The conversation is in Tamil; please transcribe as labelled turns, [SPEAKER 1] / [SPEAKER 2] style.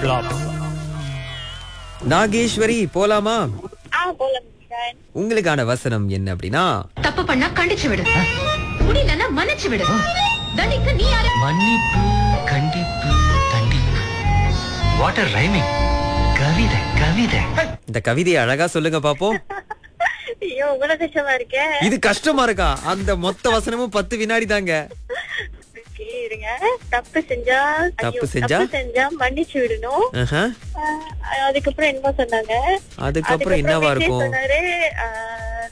[SPEAKER 1] பிளாப்
[SPEAKER 2] நாகேஸ்வரி போலாமா
[SPEAKER 3] ஆ போலாம் சார்
[SPEAKER 2] உங்களுக்கான வசனம் என்ன அப்படின்னா
[SPEAKER 4] தப்பு பண்ணா கண்டிச்சு விடு முடியலன்னா மன்னிச்சு விடு தண்டிக்க நீ யாரு
[SPEAKER 1] மன்னிப்பு கண்டிப்பு தண்டிப்பு வாட்டர் ரைமிங் கவிதை கவிதை
[SPEAKER 2] இந்த கவிதையை அழகா சொல்லுங்க பாப்போம்
[SPEAKER 3] ஐயோ இவ்வளவு கஷ்டமா இருக்கே
[SPEAKER 2] இது கஷ்டமா இருக்கா அந்த மொத்த வசனமும் பத்து வினாடி தாங்க
[SPEAKER 3] Okay, இருங்க தப்பு செஞ்சா
[SPEAKER 2] தப்பு
[SPEAKER 3] ஐயோ,
[SPEAKER 2] செஞ்சா?
[SPEAKER 3] தப்பு செஞ்சா மன்னிச்சு விடணும்
[SPEAKER 2] ஆஹா.
[SPEAKER 3] ஆஹ் அதுக்கப்புறம் என்ன சொன்னாங்க
[SPEAKER 2] அதுக்கப்புறம் என்னவா
[SPEAKER 3] விஜய்
[SPEAKER 2] இருக்கும்
[SPEAKER 3] சொன்னாரு ஆஹ்